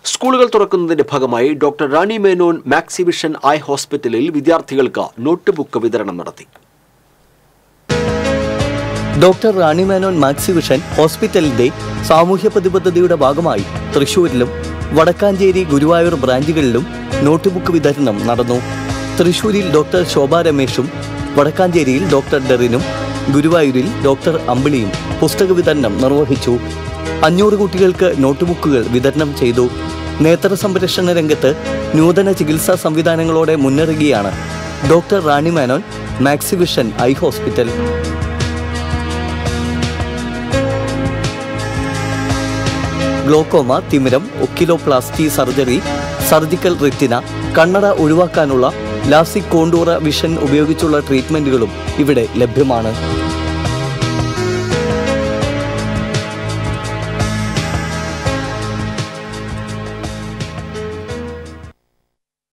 സ്കൂളുകൾ തുറക്കുന്നതിന്റെ ഭാഗമായി doctor Rani Menon Maxivision eye ഹോസ്പിറ്റലിൽ വിദ്യാർത്ഥികൾക്ക് നോട്ട് ബുക്ക് വിതരണം നടത്തി ഡോക്ടർ റാണി മേനോൻ മാക്സിവിഷൻ ഹോസ്പിറ്റലിന്റെ സാമൂഹ്യ പ്രതിബദ്ധതയുടെ ഭാഗമായി തൃശൂരിലും വടക്കാഞ്ചേരി ഗുരുവായൂർ ബ്രാഞ്ചുകളിലും നോട്ട്ബുക്ക് വിതരണം നടന്നു തൃശൂരിൽ ഡോക്ടർ ശോഭ രമേശും വടക്കാഞ്ചേരിയിൽ ഡോക്ടർ ഡെറിനും ഗുരുവായൂരിൽ ഡോക്ടർ അമ്പിളിയും പുസ്തക വിതരണം നിർവഹിച്ചു അഞ്ഞൂറ് കുട്ടികൾക്ക് നോട്ട്ബുക്കുകൾ വിതരണം ചെയ്തു നേത്ര സംരക്ഷണ രംഗത്ത് നൂതന ചികിത്സാ സംവിധാനങ്ങളോടെ മുന്നേറുകയാണ് doctor Rani Menon Maxivision eye hospital glaucoma തിമിരം ഒക്കിലോപ്ലാസ്റ്റി സർജറി സർജിക്കൽ റെറ്റിന കണ്ണട ഒഴിവാക്കാനുള്ള ലാസിക് കോണ്ടൂറ വിഷൻ ഉപയോഗിച്ചുള്ള ട്രീറ്റ്മെന്റുകളും ഇവിടെ ലഭ്യമാണ്